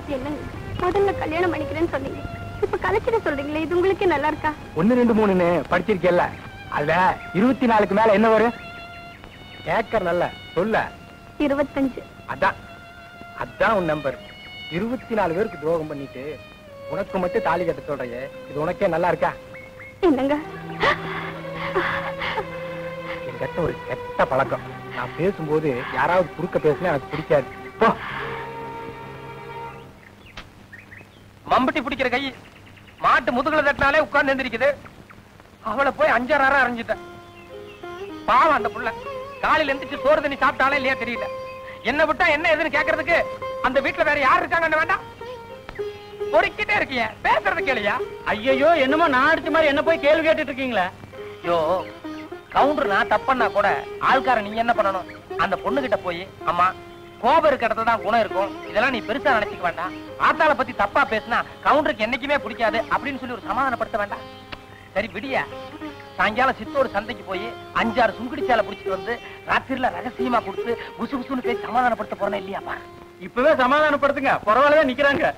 என்னங்க முதல்ல கல்யாணம் பண்ணிக்கிறேன்னு சொன்னீங்க இப்ப கலைச்சிட சொல்றீங்களே இது உங்களுக்கே நல்லா இருக்கா ஒன்னு ரெண்டு மூணுன்னு படிச்சிருக்கேல்ல அதுல இருபத்தி நாலுக்கு மேல என்ன வரும் ஏக்கர் நல்ல சொல்ல இருபத்தஞ்சு அதான் அதான் உன் நம்பர் இருபத்தி நாலு பேருக்கு துரோகம் பண்ணிட்டு உனக்கு மட்டும் தாலி கட்ட சொல்றையே இது உனக்கே நல்லா இருக்கா என்னங்க என்கிட்ட ஒரு கெட்ட பழக்கம் நான் பேசும்போது யாராவது குறுக்க பேசினா எனக்கு பிடிக்காது போ மம்பட்டி பிடிக்கிற கை மாட்டு முதுகுல தட்டினாலே உட்கார்ந்து எந்திரிக்குது அவளை போய் அஞ்சாறு அரை அரைஞ்சிட்டேன் பாவம் அந்த புள்ள காலையில எந்திரிச்சு சோறு தண்ணி சாப்பிட்டாலே இல்லையா தெரியல என்ன விட்டா என்ன எதுன்னு கேக்குறதுக்கு அந்த வீட்டுல வேற யார் இருக்காங்கன்னு வேண்டாம் பொறுக்கிட்டே இருக்கீங்க பேசுறது கேளியா ஐயோ என்னமோ நான் அடிச்ச மாதிரி என்ன போய் கேள்வி கேட்டுட்டு இருக்கீங்களே ஐயோ கவுண்டர் நான் தப்பண்ணா கூட ஆள்கார நீங்க என்ன பண்ணணும் அந்த பொண்ணு கிட்ட போய் அம்மா கோபம் இருக்க இடத்துல தான் குணம் இருக்கும் இதெல்லாம் நீ பெருசா நினைச்சுக்க வேண்டாம் ஆத்தாள பத்தி தப்பா பேசினா கவுண்டருக்கு என்னைக்குமே பிடிக்காது அப்படின்னு சொல்லி ஒரு சமாதானப்படுத்த வேண்டாம் சரி விடிய சாயங்காலம் சித்தோடு சந்தைக்கு போய் அஞ்சாறு சுங்குடி சேலை பிடிச்சிட்டு வந்து ராத்திரில ரகசியமா கொடுத்து புசு புசுன்னு பேசி சமாதானப்படுத்த போறேன் இல்லையாப்பா இப்பவே சமாதானப்படுத்துங்க பரவாயில்ல நிக்கிறாங்க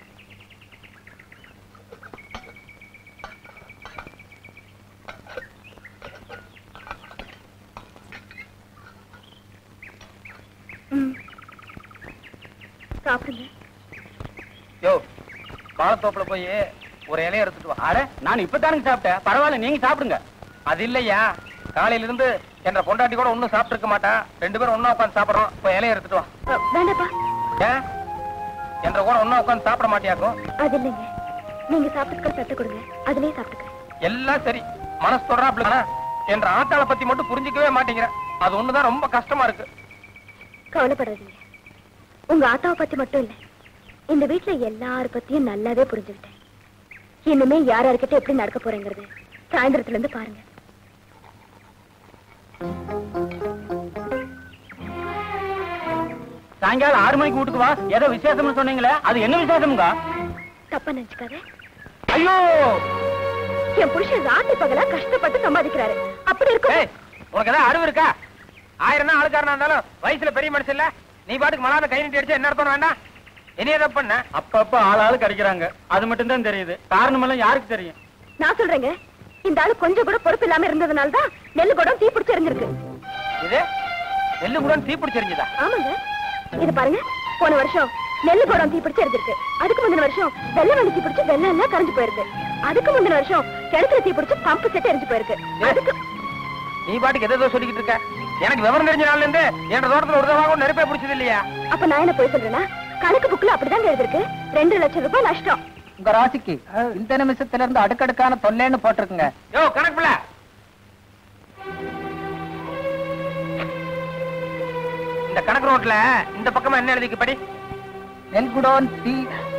சாப்பிடுங்க யோ வாழைத்தோப்புல போய் ஒரு இலைய எடுத்துட்டு வா அட நான் இப்பதானுங்க சாப்பிட்டேன் பரவாயில்ல நீங்க சாப்பிடுங்க அது இல்லையா காலையில இருந்து என்ற பொண்டாட்டி கூட ஒண்ணும் சாப்பிட்டு இருக்க மாட்டா ரெண்டு பேரும் ஒண்ணா உட்காந்து சாப்பிடுறோம் போய் இலைய எடுத்துட்டு வா அ, வேண்டாப்பா ஏன் என்ற கூட ஒண்ணா உட்காந்து சாப்பிட மாட்டியாக்கும் அது இல்லைங்க நீங்க சாப்பிட்டுக்க சத்த கொடுங்க அதுலயே சாப்பிட்டுக்கிறேன் எல்லாம் சரி மனசு தொடராப்ல என்ற ஆத்தாள பத்தி மட்டும் புரிஞ்சுக்கவே மாட்டேங்கிறேன் அது ஒண்ணுதான் ரொம்ப கஷ்டமா இருக்கு கவலைப்படாதீங்க உங்க ஆத்தாவை பத்தி மட்டும் இல்ல இந்த வீட்ல எல்லார பத்தியும் நல்லாவே புரிஞ்சுக்கிட்டேன் இனிமே யார் யார்கிட்ட எப்படி நடக்க போறேங்கிறது சாயந்தரத்துல இருந்து பாருங்க சாயங்காலம் ஆறு மணிக்கு வீட்டுக்கு வா ஏதோ விசேஷம்னு சொன்னீங்களே அது என்ன விசேஷமுங்க தப்பா நினைச்சுக்காத ஐயோ என் புருஷன் ராணி பகலா கஷ்டப்பட்டு சம்பாதிக்கிறாரு அப்படி இருக்கும் ஏய், உனக்கு ஏதாவது அறிவு இருக்கா ஆயிரம் தான் ஆளுக்காரனா இருந்தாலும் வயசுல பெரிய மனுஷன் இல்ல நீ பாட்டுக்கு மலாத கை நீட்டி அடிச்சா என்ன அர்த்தம் வேண்டாம் என்னைய தப்பு பண்ண அப்பப்ப ஆள் ஆளு கிடைக்கிறாங்க அது மட்டும் தான் தெரியுது காரணம் எல்லாம் யாருக்கு தெரியும் நான் சொல்றேங்க இந்த ஆளு கொஞ்சம் கூட பொறுப்பு இல்லாம இருந்ததுனால தான் நெல்லு குடம் தீ பிடிச்சு எரிஞ்சிருக்கு இது நெல்லு கூட தீ பிடிச்சிருந்துதா ஆமாங்க இது பாருங்க போன வருஷம் நெல்லு குடம் தீ பிடிச்சு எரிஞ்சிருக்கு அதுக்கு முந்தின வருஷம் வெள்ளை வண்டி தீ பிடிச்சு வெள்ளம் எல்லாம் கரைஞ்சு போயிருக்கு அதுக்கு முந்தின வருஷம் கிணத்துல தீ பிடிச்சு பம்பு செட்டு எரிஞ்சு போயிருக்கு அதுக்கு நீ பாட்டுக்கு எதோ சொல்லிக்கிட்டு இருக்க எனக்கு விவரம் தெரிஞ்ச நாள்ல இருந்து என் தோட்டத்துல ஒரு தடவை கூட நெருப்பே பிடிச்சது இல்லையா அப்ப நான் என்ன போய் சொல்றேன்னா கணக்கு புக்ல அப்படிதான் எழுதிருக்கு ரெண்டு லட்சம் ரூபாய் நஷ்டம் உங்க ராசிக்கு இந்த நிமிஷத்துல இருந்து அடுக்கடுக்கான தொல்லைன்னு போட்டிருக்குங்க யோ கணக்குல இந்த கணக்கு ரோட்ல இந்த பக்கமா என்ன எழுதிக்கு படி நெல்குடோன் தீ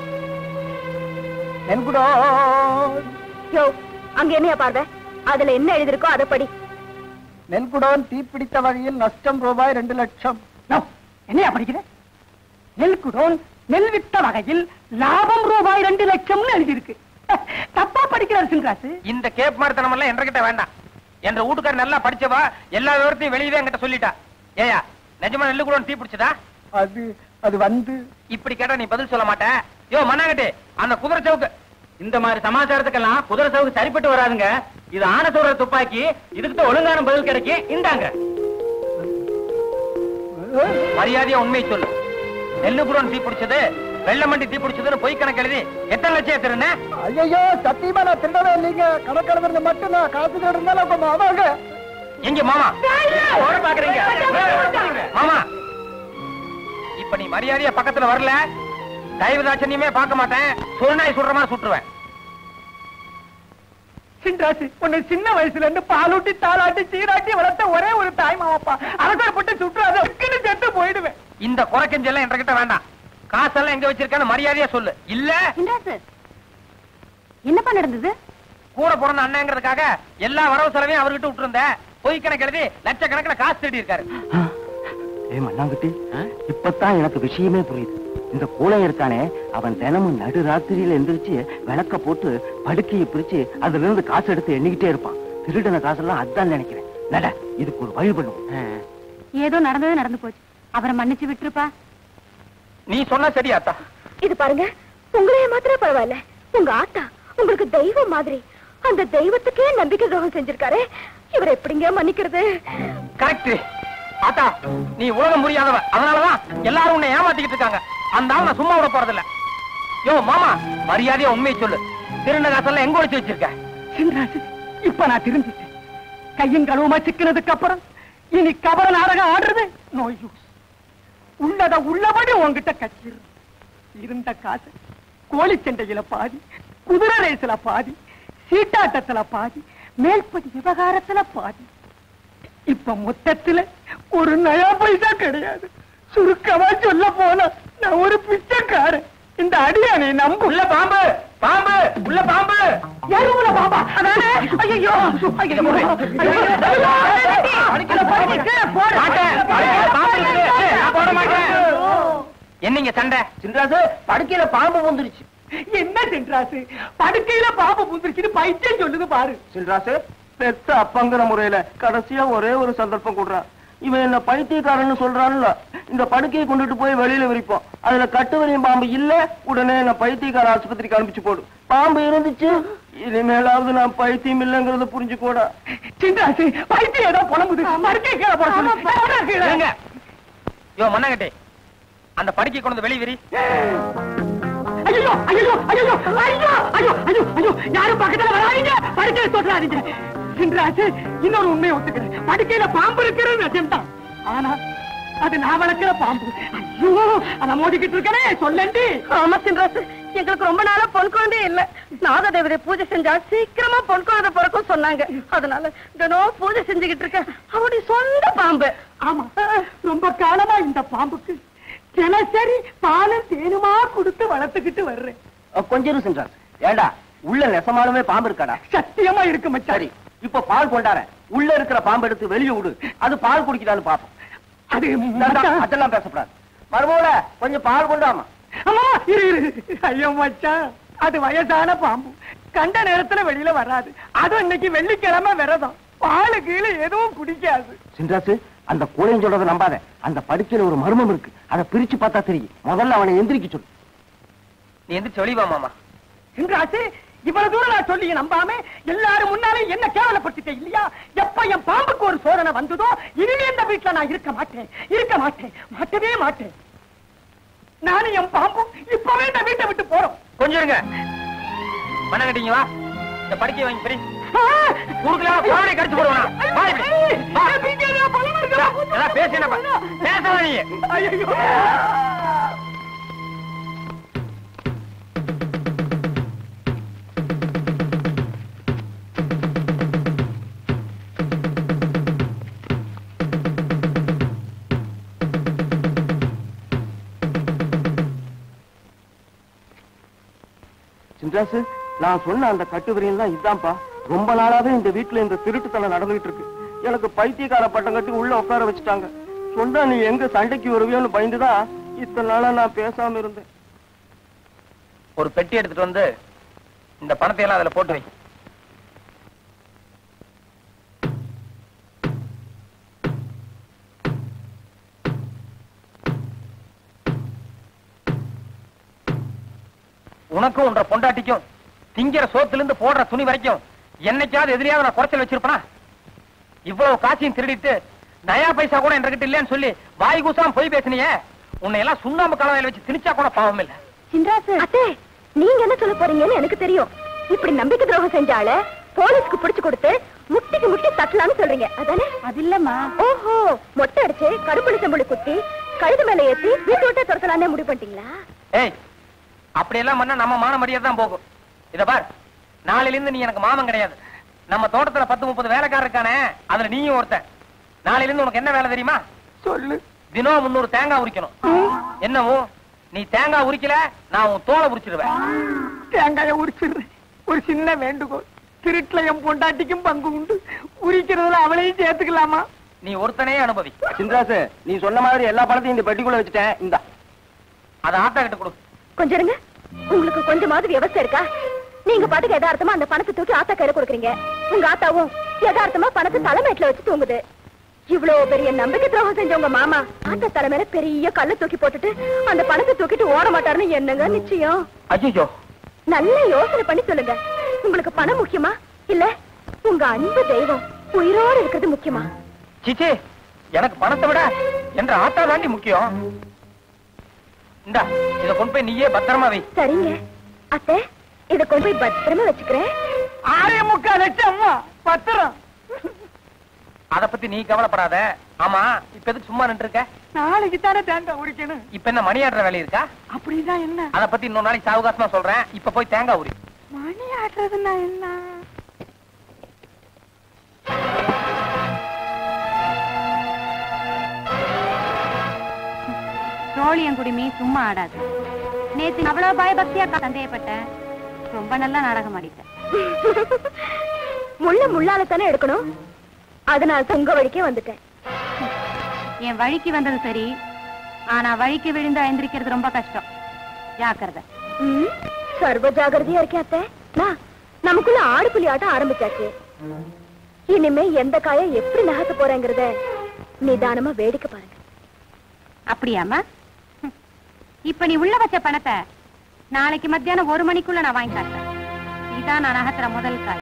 நெல்குடோன் யோ அங்க என்னையா பார்வை அதுல என்ன எழுதிருக்கோ அதை படி நெல்குடோன் தீப்பிடித்த வகையில் நஷ்டம் ரூபாய் ரெண்டு லட்சம் என்னையா படிக்கிற நெல் குடோன் நெல் வித்த வகையில் லாபம் ரூபாய் ரெண்டு லட்சம்னு எழுதியிருக்கு தப்பா படிக்கிறார் சிங்காசு இந்த கேப் மாதிரி தனம் எல்லாம் என்கிட்ட வேண்டாம் என்ற வீட்டுக்கார நல்லா படிச்சவா எல்லா விவரத்தையும் வெளியவே என்கிட்ட சொல்லிட்டா ஏயா நிஜமா நெல்லு கூட தீ பிடிச்சதா அது அது வந்து இப்படி கேட்டா நீ பதில் சொல்ல மாட்ட யோ மண்ணாங்கட்டி அந்த குதிரை சவுக்கு இந்த மாதிரி சமாச்சாரத்துக்கெல்லாம் குதிரை சவுக்கு சரிப்பட்டு வராதுங்க இது ஆன சொல்ற துப்பாக்கி இதுக்கு தான் ஒழுங்கான பதில் கிடைக்கும் இந்தாங்க மரியாதையா உண்மை சொல்லு நெல்லு கூட தீ பிடிச்சது வெள்ளமண்டி தீ பிடிச்சதுன்னு பொய் கணக்கு எழுதி எத்தனை லட்சம் ஏத்துறேன்னு ஐயோ சத்தியமா நான் திருடவே இல்லைங்க கணக்கெழுதுறது மட்டும் நான் காசு இருந்தாலும் உங்க மாமாங்க எங்க மாமா ஓட பாக்குறீங்க மாமா இப்ப நீ மரியாதையா பக்கத்துல வரல தயவு தாட்சணியமே பார்க்க மாட்டேன் சுருநாய் சுடுற மாதிரி சுட்டுருவேன் சிங்காசு உன்னை சின்ன வயசுல இருந்து பாலூட்டி தாளாட்டி சீராட்டி வளர்த்த ஒரே ஒரு தாய் மாமாப்பா அவசரப்பட்டு சுற்றாத செத்து போயிடுவேன் இந்த குறைக்கஞ்செல்லாம் என்கிட்ட வேண்டாம் காசெல்லாம் எங்க வச்சிருக்கேன்னு மரியாதையா சொல்லு இல்ல சார் என்னப்பா நடந்தது கூட பிறந்த அண்ணங்கிறதுக்காக எல்லா வரவு செலவையும் அவர்கிட்ட விட்டுருந்தேன் பொய் கணக்கு எழுதி லட்சக்கணக்கில் காசு தேடி இருக்காரு ஏ மண்ணாங்குட்டி இப்பதான் எனக்கு விஷயமே புரியுது இந்த கூலை இருக்கானே அவன் தினமும் நடு ராத்திரியில எந்திரிச்சு விளக்க போட்டு படுக்கையை பிரிச்சு அதுல இருந்து காசு எடுத்து எண்ணிக்கிட்டே இருப்பான் திருடின காசெல்லாம் அதான் நினைக்கிறேன் நட இதுக்கு ஒரு வழி பண்ணுவோம் ஏதோ நடந்தது நடந்து போச்சு அவரை மன்னிச்சு விட்டுருப்பா நீ சொன்னா சரியாத்தா இது பாருங்க உங்களைய மாத்திரம் பரவாயில்ல உங்க ஆத்தா உங்களுக்கு தெய்வம் மாதிரி அந்த தெய்வத்துக்கே நம்பிக்கை துரோகம் செஞ்சிருக்காரு இவரை எப்படிங்க மன்னிக்கிறது கரெக்ட் ஆத்தா நீ உலகம் புரியாதவ அதனாலதான் எல்லாரும் உன்னை ஏமாத்திக்கிட்டு இருக்காங்க அந்த ஆள் நான் சும்மா விட போறதில்ல யோ மாமா மரியாதையா உண்மையை சொல்லு திருந காசெல்லாம் எங்க ஒளிச்சு வச்சிருக்க சின்ராசு இப்ப நான் திரும்பிட்டேன் கையும் கழுவுமா சிக்கினதுக்கு அப்புறம் இனி கபர நாடகம் ஆடுறது நோ யூஸ் உள்ளத உள்ளபடி உன்கிட்ட கட்டிரு இருந்த காசு கோழி சண்டையில பாதி குதிரை ரேஸ்ல பாதி சீட்டாட்டத்துல பாதி மேல்படி விவகாரத்துல பாதி இப்ப மொத்தத்துல ஒரு நயா பைசா கிடையாது சுருக்கமா சொல்ல போனா நான் ஒரு பிச்சைக்காரன் இந்த அடியானை நம்பு உள்ள பாம்பு பாம்பு உள்ள பாம்பு எருவுல பாபா அதானே ஐயோ ஐயோ மாட்டேன். படுக்கையில பாம்பு இருக்கு. நான் போட மாட்டேன். என்னங்க சண்டை சின்ராசு படுக்கையில பாம்பு வந்துருச்சு என்ன சென்றாசு படுக்கையில பாம்பு புந்திருச்சுன்னு பைத்தியம் சொல்லுது பாரு சின்ராசு பெத்த அப்பங்கிற முறையில கடைசியா ஒரே ஒரு சந்தர்ப்பம் கொடுறான் இவன் என்ன பைத்தியக்காரன்னு சொல்றான்ல இந்த படுக்கையை கொண்டுட்டு போய் வெளியில விரிப்போம் அதுல கட்டுவரியும் பாம்பு இல்ல உடனே என்ன பைத்தியக்கார ஆஸ்பத்திரிக்கு அனுப்பிச்சு போடு பாம்பு இருந்துச்சு இனிமேலாவது நான் பைத்தியம் இல்லைங்கிறத புரிஞ்சுக்கோடா சென்றாசு பைத்தியம் ஏதோ புலம்புது படுக்கை கீழே போட சொல்லு. போடா கீழே. இருங்க. யோ மண்ணகட்டே அந்த படுக்கை கொண்டு வந்து வெளிய விரி ஐயோ ஐயோ ஐயோ ஐயோ ஐயோ ஐயோ ஐயோ யாரும் பக்கத்துல வராதீங்க படுக்கையில தொட்டுறாதீங்க சென்றாசு இன்னொரு உண்மையை ஒத்துக்கிறேன் படுக்கையில பாம்பு இருக்கிறது நிஜம்தான் ஆனா அது நான் வளர்க்கிற பாம்பு ஐயோ அத மோதிக்கிட்டு இருக்கனே சொல்லண்டி ஆமா சின்ராசு எங்களுக்கு ரொம்ப நாளா பொன் குழந்தையே இல்ல நாகதேவரை பூஜை செஞ்சா சீக்கிரமா பொன் குழந்தை பிறக்கும் சொன்னாங்க அதனால தினம் பூஜை செஞ்சுக்கிட்டு இருக்க அவருடைய சொந்த பாம்பு ஆமா ரொம்ப காலமா இந்த பாம்புக்கு தினசரி பாலும் தேனுமா கொடுத்து வளர்த்துக்கிட்டு வர்றேன் கொஞ்சம் சென்றாஸ் ஏண்டா உள்ள நெசமாலுமே பாம்பு இருக்காடா சத்தியமா இருக்கு மச்சாரி சரி இப்ப பால் கொண்டாரேன் உள்ள இருக்கிற பாம்பு எடுத்து வெளியே விடு அது பால் குடிக்கிறான்னு பாப்போம் அது இந்தாண்டா, மச்சான். அதெல்லாம் பேசப்படாது மறுபோல கொஞ்சம் பால் கொண்டாமா அம்மா இரு இரு ஐயோ மச்சான் அது வயசான பாம்பு கண்ட நேரத்துல வெளியில வராது அது இன்னைக்கு வெள்ளிக்கிழமை விரதம் பாலு கீழே எதுவும் குடிக்காது சின்ராசு அந்த கூடையும் சொல்றதை நம்பாத அந்த படுக்கையில ஒரு மர்மம் இருக்கு அதை பிரிச்சு பார்த்தா தெரியும் முதல்ல அவனை எந்திரிக்க சொல்லு நீ எந்திரிச்சு வெளிய வா மாமா சின்ராசு இவ்வளவு தூரம் நான் சொல்லி நம்பாம எல்லாரும் முன்னாலே என்ன கேவலப்படுத்திட்டேன் இல்லையா எப்ப என் பாம்புக்கு ஒரு சோதனை வந்ததோ இனிமே இந்த வீட்டுல நான் இருக்க மாட்டேன் இருக்க மாட்டேன் மாட்டவே மாட்டேன் நானும் என் பாம்பும் இப்பவே இந்த வீட்டை விட்டு போறோம் கொஞ்சம் இருங்க மண்ணகட்டிங்க வா இந்த படுக்கையை வாங்கி பிரி ஆ! குறுக்கல பாடி கடிச்சு போடுவானா வா இப்படி. வா. நீங்க என்ன பணம் இருக்கா? எல்லாம் பேசி என்ன ப- பேசாத நீ ஐயையோ! சின்ராசு நான் சொன்ன அந்த கட்டுவிரியல் தான் இதான்ப்பா ரொம்ப நாளாவே இந்த வீட்டுல இந்த திருட்டுத்தனம் நடந்துகிட்டு இருக்கு எனக்கு பைத்தியக்கார பட்டம் கட்டி உள்ள உட்கார வச்சுட்டாங்க சொன்னா நீ எங்க சண்டைக்கு வருவியோன்னு பயந்துதான் இத்தனை நாளா நான் பேசாம இருந்தேன் ஒரு பெட்டி எடுத்துட்டு வந்து இந்த பணத்தை எல்லாம் அதுல போட்டு வை உனக்கும் உன்ற பொண்டாட்டிக்கும் திங்கிற சோத்துல இருந்து போடுற துணி வரைக்கும் என்னைக்காவது எதிரியாவது நான் குறைச்சல் வச்சிருப்பனா இவ்வளவு காசையும் திருடிட்டு நயா பைசா கூட என்கிட்ட இல்லைன்னு சொல்லி வாய் கூசாம போய் பேசினியே உன்னை எல்லாம் சுண்ணாம்பு கலவையில வச்சு திணிச்சா கூட பாவம் இல்ல சின்ராசு அத்தே நீங்க என்ன சொல்ல போறீங்கன்னு எனக்கு தெரியும் இப்படி நம்பிக்கை துரோகம் செஞ்சால போலீஸ்க்கு பிடிச்சு கொடுத்து முட்டிக்கு முட்டி தட்டலாம்னு சொல்றீங்க அதானே அது இல்லம்மா ஓஹோ மொட்டை அடிச்சு கருப்புளி செம்புளி குத்தி கழுது மேல ஏத்தி வீட்டு விட்டே துரத்தலாம்னே முடிவு பண்ணிட்டீங்களா ஏய் அப்படி எல்லாம் பண்ணா நம்ம மான மரியாதை தான் போகும் இத பார் நாளையில இருந்து நீ எனக்கு மாமன் கிடையாது நம்ம தோட்டத்துல பத்து முப்பது வேலைக்காரர் இருக்கானே அதுல நீயும் ஒருத்தன் நாளையில இருந்து உனக்கு என்ன வேலை தெரியுமா சொல்லு தினம் முன்னூறு தேங்காய் உரிக்கணும் என்னவோ நீ தேங்காய் உரிக்கல நான் உன் தோலை உரிச்சிடுவேன் தேங்காய உரிச்சிடுறேன் ஒரு சின்ன வேண்டுகோள் திருட்டுல என் பொண்டாட்டிக்கும் பங்கு உண்டு உரிக்கிறதுல அவளையும் சேர்த்துக்கலாமா நீ ஒருத்தனே அனுபவி சின்ராசு நீ சொன்ன மாதிரி எல்லா பணத்தையும் இந்த பெட்டிக்குள்ள வச்சுட்டேன் இந்த அதை ஆத்தா கிட்ட கொடு கொஞ்சம் இருங்க உங்களுக்கு கொஞ்சமாவது விவசாயம் இருக்கா நீங்க பாட்டுக்கு யதார்த்தமா அந்த பணத்தை தூக்கி ஆத்தா கையில கொடுக்குறீங்க உங்க ஆத்தாவும் யதார்த்தமா பணத்தை தலைமையில வச்சு தூங்குது இவ்வளவு பெரிய நம்பிக்கை துரோகம் செஞ்ச உங்க மாமா அந்த தலைமையில பெரிய கல்ல தூக்கி போட்டுட்டு அந்த பணத்தை தூக்கிட்டு ஓட மாட்டாருன்னு என்னங்க நிச்சயம் ஐயோ நல்ல யோசனை பண்ணி சொல்லுங்க உங்களுக்கு பணம் முக்கியமா இல்ல உங்க அன்பு தெய்வம் உயிரோடு இருக்கிறது முக்கியமா சிச்சி எனக்கு பணத்தை விட என்ற ஆத்தா தாண்டி முக்கியம் இந்தா இத கொண்டு போய் நீயே பத்திரமா வை சரிங்க அத்தை இத கொண்டு போய் பத்திரமா வச்சுக்கிறேன் ஆறே முக்கால் லட்சம் அம்மா பத்திரம் அத பத்தி நீ கவலைப்படாத ஆமா இப்ப எதுக்கு சும்மா நின்று இருக்க நாளைக்கு தானே தேங்காய் உரிக்கணும் இப்ப என்ன மணி ஆடுற வேலை இருக்கா அப்படிதான் என்ன அத பத்தி இன்னொரு நாளைக்கு சாவகாசமா சொல்றேன் இப்ப போய் தேங்காய் உரி மணி ஆடுறதுன்னா என்ன சோழியங்குடிமி சும்மா ஆடாது நேத்து அவ்வளவு பயபக்தியா சந்தேகப்பட்டேன் ரொம்ப நல்லா நாடகம் ஆடிட்டேன் முள்ள முள்ளால தானே எடுக்கணும் அதனால தான் உங்க வழிக்கே வந்துட்டேன் என் வழிக்கு வந்தது சரி ஆனா வழிக்கு விழுந்து எழுந்திருக்கிறது ரொம்ப கஷ்டம் ஜாக்கிரதை ம், சர்வ ஜாகிரதையா இருக்கேன் அத்தை நான் நமக்குள்ள ஆடு புலி ஆட்டம் ஆரம்பிச்சாச்சு இனிமே எந்த காய எப்படி நகர்த்த போறேங்கிறத நிதானமா வேடிக்கை பாருங்க அப்படியாம்மா ஹம். இப்ப நீ உள்ள வச்ச பணத்தை நாளைக்கு மத்தியானம் ஒரு மணிக்குள்ள நான் வாங்கி காட்டுறேன் இதான் நான் நகர்த்துற முதல் காய்